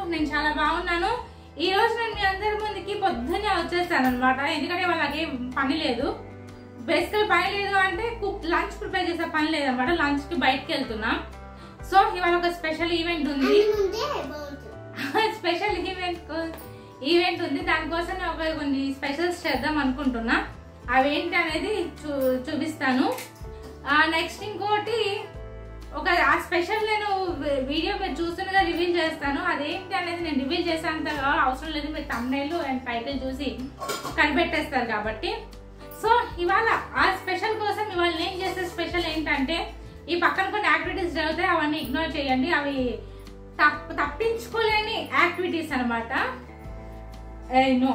నేను చాలా బాగున్నాను ఈ రోజు నేను మీ అందరి ముందుకి పొద్దున్నే వచ్చేస్తాను అనమాట ఎందుకంటే వాళ్ళకి ఏం పని లేదు బేసికల్ పని లేదు అంటే కుక్ లంచ్ ప్రిపేర్ చేసే పని లేదన్నమాట లంచ్ కి బయటకు వెళ్తున్నా సో ఇవాళ ఒక స్పెషల్ ఈవెంట్ ఉంది ముందే బాగుంటుంది స్పెషల్ ఈవెంట్ ఈవెంట్ ఉంది దానికోసం నేను ఒక కొన్ని స్పెషల్స్ చేద్దాం అనుకుంటున్నా అవి ఏంటి అనేది చూ చూపిస్తాను నెక్స్ట్ ఇంకోటి ఒక ఆ స్పెషల్ నేను వి- వీడియో మీరు చూస్తుండగా రివీల్ చేస్తాను అదేంటి అనేది నేను రివీల్ చేసేంత అవసరం లేదు మీరు తమ్నైల్ అండ్ టైటిల్ చూసి కనిపెట్టేస్తారు కాబట్టి సో ఇవాళ ఆ స్పెషల్ కోసం ఇవాళ నేను చేసే స్పెషల్ ఏంటంటే ఈ పక్కన కొన్ని యాక్టివిటీస్ జరుగుతాయి అవన్నీ ఇగ్నోర్ చేయండి అవి తప్ప తప్పించుకోలేని యాక్టివిటీస్ అనమాట నో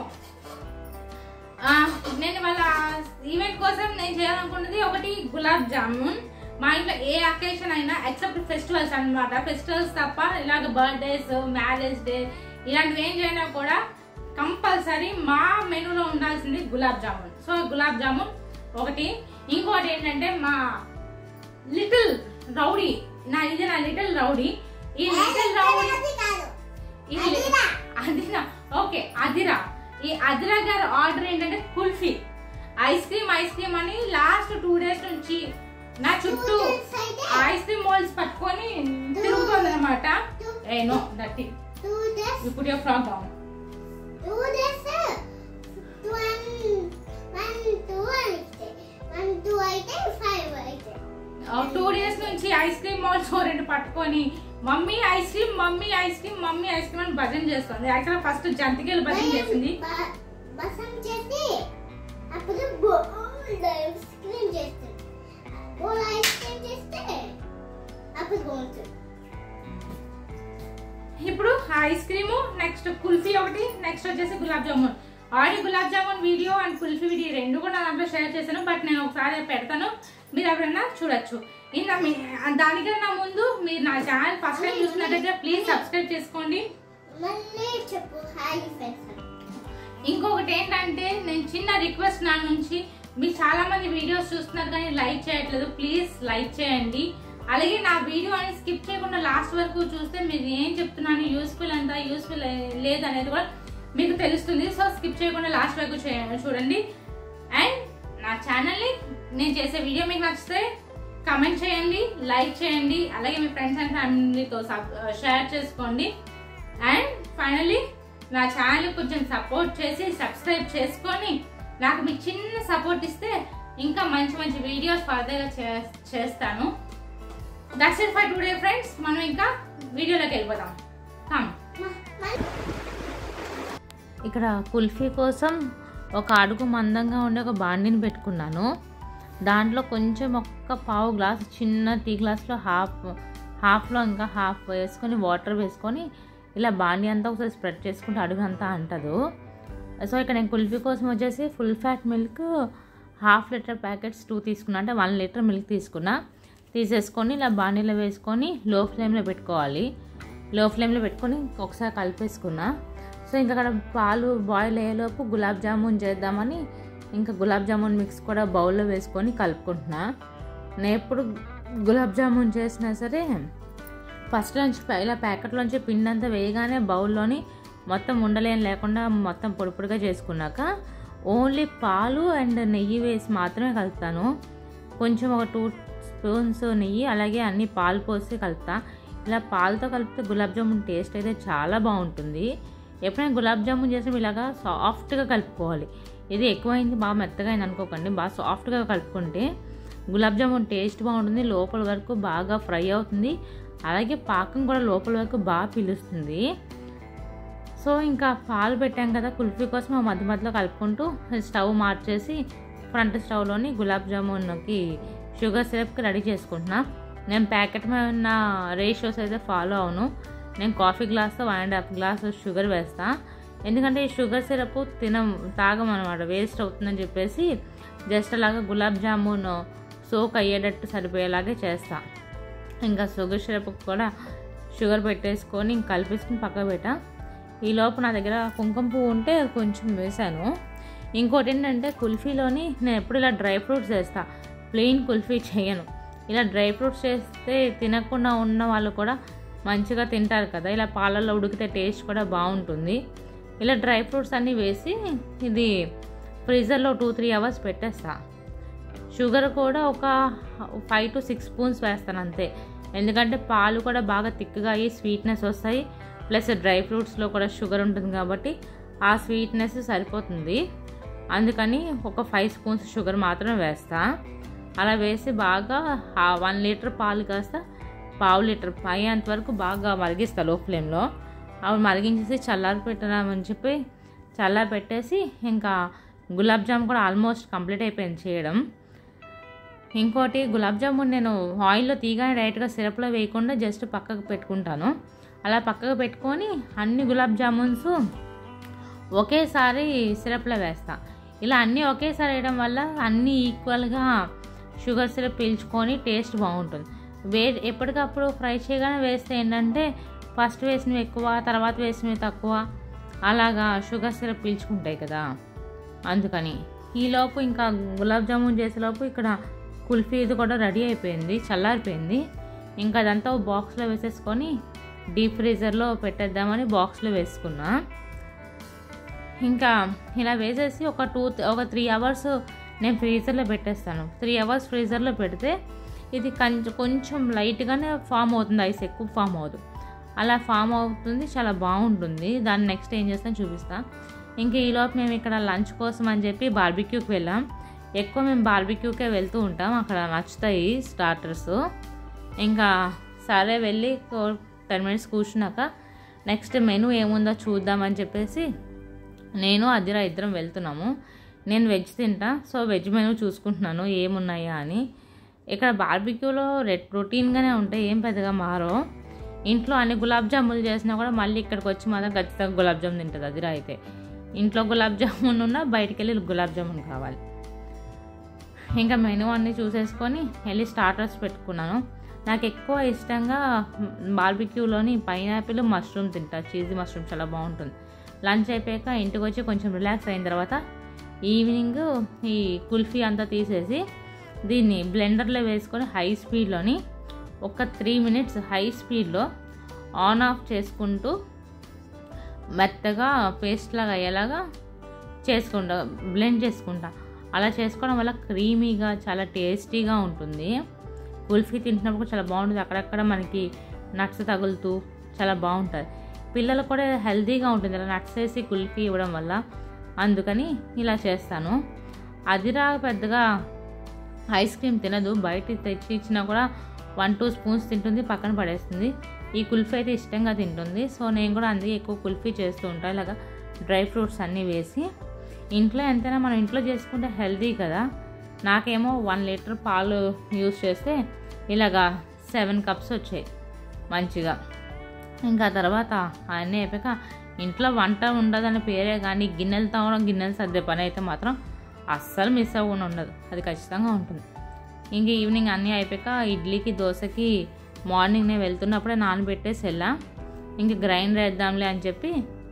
నేను వాళ్ళ ఈవెంట్ కోసం నేను చేయాలనుకున్నది ఒకటి గులాబ్ జామున్ మా ఇంట్లో ఏ అకేషన్ అయినా ఎక్సెప్ట్ ఫెస్టివల్స్ అన్నమాట ఫెస్టివల్స్ తప్ప ఇలాగ బర్త్డేస్ మ్యారేజ్ డే ఇలాంటివి ఏం చేయనా కూడా కంపల్సరీ మా మెనూలో ఉండాల్సింది గులాబ్ జామున్ సో గులాబ్ జామున్ ఒకటి ఇంకోటి ఏంటంటే మా లిటిల్ రౌడీ నా ఇది నా లిటిల్ రౌడీ ఈ లిటిల్ రౌడీ అది కాదు ఇది అదిరా. అదిరా ఓకే అదిరా ఈ అదిరా గారి ఆర్డర్ ఏంటంటే kulfi ice cream ice cream అని లాస్ట్ టూ డేస్ నుంచి నా చుట్టూ Two days అయితే ఐస్ క్రీమ్ మోల్స్ పట్టుకొని తిరుగుతుంది అనమాట ఏ నో దట్ టూ డేస్ ఇప్పుడు your frock down two days one one two అయితే వన్ టూ అయితే ఫైవ్ అయితే టూ డేస్ నుంచి ఐస్ క్రీమ్ మోల్స్ రెండు పట్టుకొని mummy ice cream mummy ice cream mummy ice cream అని భజన చేస్తుంది యాక్చువల్ ఫస్ట్ జంతికలు భజన చేసింది బ- బసం చేసి అప్పుడు బోల్డ్ ఐస్ క్రీమ్ చేస్తుంది బోల్ ఐస్ క్రీమ్ చేస్తే అప్పుడు బాగుంటుంది ఇప్పుడు ఐస్ క్రీమ్ నెక్స్ట్ కుల్ఫీ ఒకటి నెక్స్ట్ వచ్చేసి gulab jamun already gulab jamun video and kulfi video రెండు కూడా నా దాంట్లో షేర్ చేశాను బట్ నేను ఒకసారి పెడతాను మీరు ఎవరైనా చూడొచ్చు ఇంకా మీ దానికన్నా ముందు మీరు నా ఛానల్ ఫస్ట్ టైం చూసినట్టయితే ప్లీజ్ సబ్స్క్రైబ్ చేసుకోండి మళ్ళీ చెప్పు హాయ్ ఫ్రెండ్స్ ఇంకొకటి ఏంటంటే నేను చిన్న రిక్వెస్ట్ నా నుంచి మీరు చాలా మంది వీడియోస్ చూస్తున్నారు కానీ లైక్ చేయట్లేదు ప్లీజ్ లైక్ చేయండి అలాగే నా వీడియో అనేది స్కిప్ చేయకుండా లాస్ట్ వరకు చూస్తే మీరు ఏం చెప్తున్నాను యూస్ఫుల్ ఎంత యూస్ఫుల్ లేదు అనేది కూడా మీకు తెలుస్తుంది సో స్కిప్ చేయకుండా లాస్ట్ వరకు చే- చూడండి అండ్ నా ఛానల్ని నేను చేసే వీడియో మీకు నచ్చితే కమెంట్ చేయండి లైక్ చేయండి అలాగే మీ ఫ్రెండ్స్ అండ్ ఫ్యామిలీతో షేర్ చేసుకోండి అండ్ ఫైనలీ నా ఛానల్ కొంచెం సపోర్ట్ చేసి సబ్స్క్రైబ్ చేసుకొని నాకు మీ చిన్న సపోర్ట్ ఇస్తే ఇంకా మంచి మంచి వీడియోస్ ఫర్దర్గా చే- చేస్తాను that's it for today friends మనం ఇంకా వీడియోలోకి వెళ్ళిపోదాం కమ్ ఇక్కడ కుల్ఫీ కోసం ఒక అడుగు మందంగా ఉండే ఒక బాండిని పెట్టుకున్నాను దాంట్లో కొంచెం ఒక్క పావు గ్లాస్ చిన్న టీ గ్లాస్లో హాఫ్ హాఫ్లో ఇంకా హాఫ్ వేసుకొని వాటర్ వేసుకొని ఇలా బాండి అంతా ఒకసారి స్ప్రెడ్ చేసుకుంటే అడుగు అంతా అంటదు సో ఇక్కడ నేను కుల్ఫీ కోసం వచ్చేసి full fat milk half litre packets two తీసుకున్నా అంటే వన్ లీటర్ మిల్క్ తీసుకున్నా తీసేసుకొని ఇలా బాండీలో వేసుకొని లో ఫ్లేమ్లో పెట్టుకోవాలి లో ఫ్లేమ్లో పెట్టుకొని ఒకసారి కలిపేసుకున్నా సో ఇంకా అక్కడ పాలు బాయిల్ అయ్యేలోపు గులాబ్ జామున్ చేద్దామని ఇంకా గులాబ్ జామున్ మిక్స్ కూడా బౌల్లో వేసుకొని కలుపుకుంటున్నా నేను ఎప్పుడు గులాబ్ జామున్ చేసినా సరే ఫస్ట్ నుంచి ఇలా ప్యాకెట్లోంచి పిండి అంతా వేయగానే బౌల్లోని మొత్తం ఉండలేం లేకుండా మొత్తం పొడి పొడిగా చేసుకున్నాక ఓన్లీ పాలు అండ్ నెయ్యి వేసి మాత్రమే కలుపుతాను కొంచెం ఒక టూ స్పూన్స్ నెయ్యి అలాగే అన్ని పాలు పోసి కలుపుతా ఇలా పాలతో కలిపితే గులాబ్ జామున్ టేస్ట్ అయితే చాలా బాగుంటుంది ఎప్పుడైనా గులాబ్ జామున్ చేసినప్పుడు ఇలాగా సాఫ్ట్గా కలుపుకోవాలి ఇది ఎక్కువైంది బాగా మెత్తగా అయింది అనుకోకండి బాగా సాఫ్ట్గా కలుపుకుంటే గులాబ్ జామున్ టేస్ట్ బాగుంటుంది లోపల వరకు బాగా ఫ్రై అవుతుంది అలాగే పాకం కూడా లోపల వరకు బాగా పిలుస్తుంది సో ఇంకా పాలు పెట్టాం కదా కుల్ఫీ కోసం ఆ మధ్య మధ్యలో కలుపుకుంటూ స్టవ్ మార్చేసి ఫ్రంట్ స్టవ్లోని గులాబ్ జామున్కి షుగర్ సిరప్కి రెడీ చేసుకుంటున్నా నేను ప్యాకెట్ మీద ఉన్న రేషియోస్ అయితే ఫాలో అవును నేను కాఫీ గ్లాస్తో one and half glass sugar వేస్తా ఎందుకంటే ఈ షుగర్ సిరప్ తినం తాగమన్నమాట వేస్ట్ అవుతుందని చెప్పేసి జస్ట్ అలాగా గులాబ్ జామున్ సోక్ అయ్యేటట్టు సరిపోయేలాగే చేస్తా ఇంకా షుగర్ సిరప్ కూడా షుగర్ పెట్టేసుకొని ఇంక కలిపేసుకుని పక్కకు పెట్టా ఈ లోపు నా దగ్గర కుంకుమ పువ్వు ఉంటే అది కొంచెం వేసాను ఇంకోటి ఏంటంటే కుల్ఫీలోని నేను ఎప్పుడు ఇలా డ్రై ఫ్రూట్స్ వేస్తా ప్లెయిన్ కుల్ఫీ చేయను ఇలా డ్రై ఫ్రూట్స్ చేస్తే తినకుండా ఉన్న వాళ్ళు కూడా మంచిగా తింటారు కదా ఇలా పాలల్లో ఉడికితే టేస్ట్ కూడా బాగుంటుంది ఇలా డ్రై ఫ్రూట్స్ అన్నీ వేసి ఇది ఫ్రీజర్లో టూ త్రీ అవర్స్ పెట్టేస్తా షుగర్ కూడా ఒక ఫైవ్ టు సిక్స్ స్పూన్స్ వేస్తాను అంతే ఎందుకంటే పాలు కూడా బాగా తిక్కుగా అయ్యి స్వీట్నెస్ వస్తాయి ప్లస్ డ్రై ఫ్రూట్స్లో కూడా షుగర్ ఉంటుంది కాబట్టి ఆ స్వీట్నెస్ సరిపోతుంది అందుకని ఒక ఫైవ్ స్పూన్స్ షుగర్ మాత్రమే వేస్తా అలా వేసి బాగా వన్ లీటర్ పాలు కాస్త పావు లీటర్ అయ్యేంత వరకు బాగా మరిగిస్తా లో ఫ్లేమ్లో అవి మరిగించేసి చల్లారి పెట్టినామని చెప్పి చల్లారి పెట్టేసి ఇంకా గులాబ్ జామ్ కూడా ఆల్మోస్ట్ కంప్లీట్ అయిపోయింది చేయడం ఇంకోటి గులాబ్ జామున్ నేను ఆయిల్లో తీగానే డైరెక్ట్గా సిరప్లో వేయకుండా జస్ట్ పక్కకు పెట్టుకుంటాను అలా పక్కకు పెట్టుకొని అన్ని గులాబ్ జామున్స్ ఒకేసారి సిరప్లో వేస్తా ఇలా అన్నీ ఒకేసారి వేయడం వల్ల అన్నీ ఈక్వల్గా షుగర్ సిరప్ పీల్చుకొని టేస్ట్ బాగుంటుంది వే ఎప్పటికప్పుడు ఫ్రై చేయగానే వేస్తే ఏంటంటే ఫస్ట్ వేసినవి ఎక్కువ తర్వాత వేసినవి తక్కువ అలాగా షుగర్ సిరప్ పీల్చుకుంటాయి కదా అందుకని ఈలోపు ఇంకా గులాబ్ జామున్ చేసేలోపు ఇక్కడ కుల్ఫీ ఇది కూడా రెడీ అయిపోయింది చల్లారిపోయింది ఇంకా అదంతా ఒక బాక్స్లో వేసేసుకొని డీప్ ఫ్రీజర్లో పెట్టేద్దామని బాక్స్లో వేసుకున్నా ఇంకా ఇలా వేసేసి ఒక టూ ఒక త్రీ అవర్స్ నేను ఫ్రీజర్లో పెట్టేస్తాను త్రీ అవర్స్ ఫ్రీజర్లో పెడితే ఇది కొంచెం కొంచెం లైట్గానే ఫామ్ అవుతుంది ఐస్ ఎక్కువ ఫామ్ అవ్వదు అలా ఫామ్ అవుతుంది చాలా బాగుంటుంది దాన్ని నెక్స్ట్ ఏం చేస్తాను చూపిస్తా ఇంకా ఈలోపు మేము ఇక్కడ లంచ్ కోసం అని చెప్పి బార్బిక్యూకి వెళ్ళాం ఎక్కువ మేము బార్బిక్యూకే వెళ్తూ ఉంటాం అక్కడ నచ్చుతాయి స్టార్టర్స్ ఇంకా సరే వెళ్ళి టెన్ మినిట్స్ కూర్చున్నాక నెక్స్ట్ మెనూ ఏముందో చూద్దామని చెప్పేసి నేను అదిరా ఇద్దరం వెళ్తున్నాము నేను వెజ్ తింటా సో వెజ్ మెనూ చూసుకుంటున్నాను ఏమున్నాయా అని ఇక్కడ బార్బిక్యూలో రెడ్ రొటీన్గానే ఉంటాయి ఏం పెద్దగా మారో ఇంట్లో అన్ని గులాబ్ జాములు చేసినా కూడా మళ్ళీ ఇక్కడికి వచ్చి మాత్రం ఖచ్చితంగా గులాబ్ జామున్ తింటుంది అదిరా అయితే ఇంట్లో గులాబ్ జామున్ ఉన్నా బయటికి వెళ్ళి గులాబ్ జామున్ కావాలి ఇంకా మెనూ అన్నీ చూసేసుకొని వెళ్ళి స్టార్టర్స్ పెట్టుకున్నాను నాకు ఎక్కువ ఇష్టంగా బార్బిక్యూలోని పైనాపిల్ మష్రూమ్ తింటా చీజీ మష్రూమ్ చాలా బాగుంటుంది లంచ్ అయిపోయాక ఇంటికి వచ్చి కొంచెం రిలాక్స్ అయిన తర్వాత ఈవినింగ్ ఈ కుల్ఫీ అంతా తీసేసి దీన్ని బ్లెండర్లో వేసుకొని హై స్పీడ్లోని ఒక త్రీ మినిట్స్ హై స్పీడ్లో ఆన్ ఆఫ్ చేసుకుంటూ మెత్తగా పేస్ట్ లాగా అయ్యేలాగా చేసుకుంటా బ్లెండ్ చేసుకుంటా అలా చేసుకోవడం వల్ల క్రీమీగా చాలా టేస్టీగా ఉంటుంది కుల్ఫీ తింటున్నప్పుడు చాలా బాగుంటుంది అక్కడక్కడ మనకి నట్స్ తగులుతూ చాలా బాగుంటుంది పిల్లలు కూడా హెల్తీగా ఉంటుంది ఇలా నట్స్ వేసి కుల్ఫీ ఇవ్వడం వల్ల అందుకని ఇలా చేస్తాను అదిరా పెద్దగా ఐస్ క్రీమ్ తినదు బయట తెచ్చి ఇచ్చినా కూడా వన్ టూ స్పూన్స్ తింటుంది పక్కన పడేస్తుంది ఈ కుల్ఫీ అయితే ఇష్టంగా తింటుంది సో నేను కూడా అందుకే ఎక్కువ కుల్ఫీ చేస్తూ ఉంటాను ఇలాగా డ్రై ఫ్రూట్స్ అన్నీ వేసి ఇంట్లో ఎంతైనా మనం ఇంట్లో చేసుకుంటే హెల్తీ కదా నాకేమో వన్ లీటర్ పాలు యూస్ చేస్తే ఇలాగా సెవెన్ కప్స్ వచ్చాయి మంచిగా ఇంకా తర్వాత అన్నీ అయిపోయాక ఇంట్లో వంట ఉండదని పేరే కానీ గిన్నెలు తవ్వడం గిన్నెలు సర్దే పని అయితే మాత్రం అస్సలు మిస్ అవ్వకుండా ఉండదు అది ఖచ్చితంగా ఉంటుంది ఇంక ఈవినింగ్ అన్నీ అయిపోయాక ఇడ్లీకి దోశకి మార్నింగ్ నేను వెళ్తున్నప్పుడే నానబెట్టేసి వెళ్ళా ఇంక గ్రైండర్ వేద్దాంలే అని చెప్పి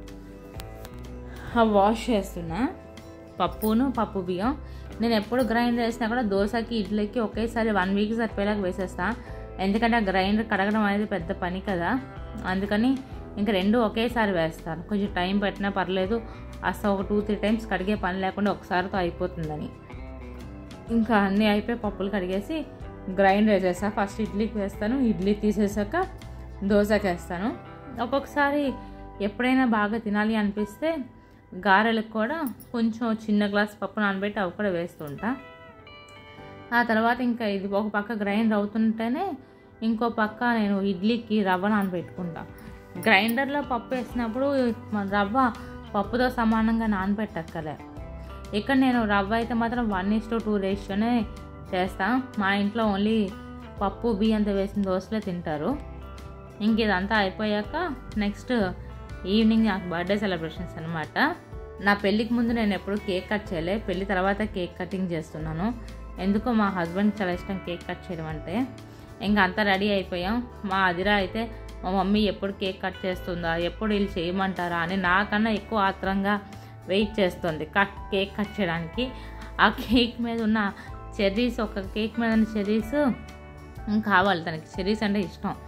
వాష్ చేస్తున్నా పప్పును పప్పు బియ్యం నేను ఎప్పుడు గ్రైండర్ వేసినా కూడా దోశకి ఇడ్లీకి ఒకేసారి వన్ వీక్ సరిపోయేలాగా వేసేస్తా ఎందుకంటే ఆ గ్రైండర్ కడగడం అనేది పెద్ద పని కదా అందుకని ఇంక రెండు ఒకేసారి వేస్తాను కొంచెం టైం పెట్టినా పర్లేదు అసలు ఒక టూ త్రీ టైమ్స్ కడిగే పని లేకుండా ఒకసారితో అయిపోతుందని ఇంకా అన్నీ అయిపోయి పప్పులు కడిగేసి గ్రైండ్ వేసేస్తా ఫస్ట్ ఇడ్లీకి వేస్తాను ఇడ్లీ తీసేసాక దోశకి వేస్తాను ఒక్కొక్కసారి ఎప్పుడైనా బాగా తినాలి అనిపిస్తే గారెలకు కూడా కొంచెం చిన్న గ్లాస్ పప్పు నానబెట్టి అవి కూడా వేస్తుంటా ఆ తర్వాత ఇంకా ఇది ఒక పక్క గ్రైండ్ అవుతుంటేనే ఇంకో పక్క నేను ఇడ్లీకి రవ్వ నానబెట్టుకుంటా గ్రైండర్లో పప్పు వేసినప్పుడు మన రవ్వ పప్పుతో సమానంగా నానబెట్టక్కలే ఇక్కడ నేను రవ్వ అయితే మాత్రం వన్ ఇస్ టు టూ రేషియోనే చేస్తా మా ఇంట్లో ఓన్లీ పప్పు బియ్యంతో వేసిన దోశలే తింటారు ఇంక ఇదంతా అయిపోయాక నెక్స్ట్ ఈవినింగ్ నాకు బర్త్డే సెలబ్రేషన్స్ అనమాట నా పెళ్ళికి ముందు నేను ఎప్పుడు కేక్ కట్ చేయలే పెళ్ళి తర్వాత కేక్ కటింగ్ చేస్తున్నాను ఎందుకో మా హస్బెండ్కి చాలా ఇష్టం కేక్ కట్ చేయడం అంటే ఇంకా అంతా రెడీ అయిపోయాం మా అదిరా అయితే మా మమ్మీ ఎప్పుడు కేక్ కట్ చేస్తుందా ఎప్పుడు వీళ్ళు చేయమంటారా అని నాకన్నా ఎక్కువ ఆత్రంగా వెయిట్ చేస్తుంది కట్ కేక్ కట్ చేయడానికి ఆ కేక్ మీద ఉన్న చెర్రీస్ ఒక కేక్ మీద ఉన్న చెర్రీస్ కావాలి తనకి చెర్రీస్ అంటే ఇష్టం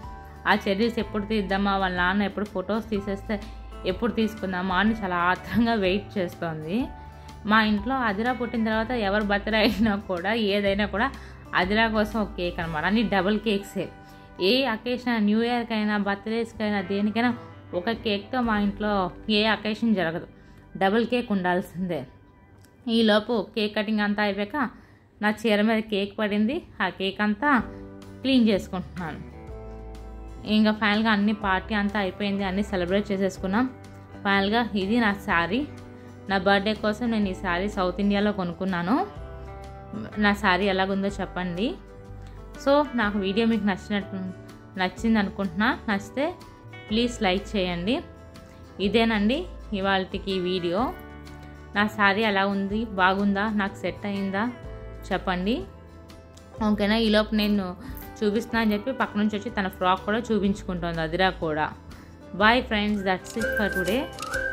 ఆ చెర్రీస్ ఎప్పుడు తీద్దామా వాళ్ళ నాన్న ఎప్పుడు ఫొటోస్ తీసేస్తే ఎప్పుడు తీసుకుందామా అని చాలా ఆత్రంగా వెయిట్ చేస్తోంది మా ఇంట్లో అదిరా పుట్టిన తర్వాత ఎవరు బర్త్డే అయినా కూడా ఏదైనా కూడా అదిరా కోసం ఒక కేక్ అనమాట అన్ని డబుల్ కేక్సే ఏ అకేషన్ న్యూ ఇయర్కైనా బర్త్డేస్కైనా దేనికైనా ఒక కేక్తో మా ఇంట్లో ఏ అకేషన్ జరగదు డబుల్ కేక్ ఉండాల్సిందే ఈలోపు కేక్ కటింగ్ అంతా అయిపోయాక నా చీర మీద కేక్ పడింది ఆ కేక్ అంతా క్లీన్ చేసుకుంటున్నాను ఇంకా ఫైనల్గా అన్ని పార్టీ అంతా అయిపోయింది అన్నీ సెలబ్రేట్ చేసేసుకున్నాం ఫైనల్గా ఇది నా శారీ నా బర్త్డే కోసం నేను ఈ శారీ సౌత్ ఇండియాలో కొనుక్కున్నాను నా శారీ ఎలాగుందో చెప్పండి సో నాకు వీడియో మీకు నచ్చినట్టు నచ్చింది అనుకుంటున్నా నచ్చితే ప్లీజ్ లైక్ చేయండి ఇదేనండి ఇవాళకి వీడియో నా శారీ ఎలా ఉంది బాగుందా నాకు సెట్ అయిందా చెప్పండి ఓకేనా ఈలోపు నేను చూపిస్తున్నా అని చెప్పి పక్క నుంచి వచ్చి తన ఫ్రాక్ కూడా చూపించుకుంటుంది అదిరా కూడా boy friends that's it for today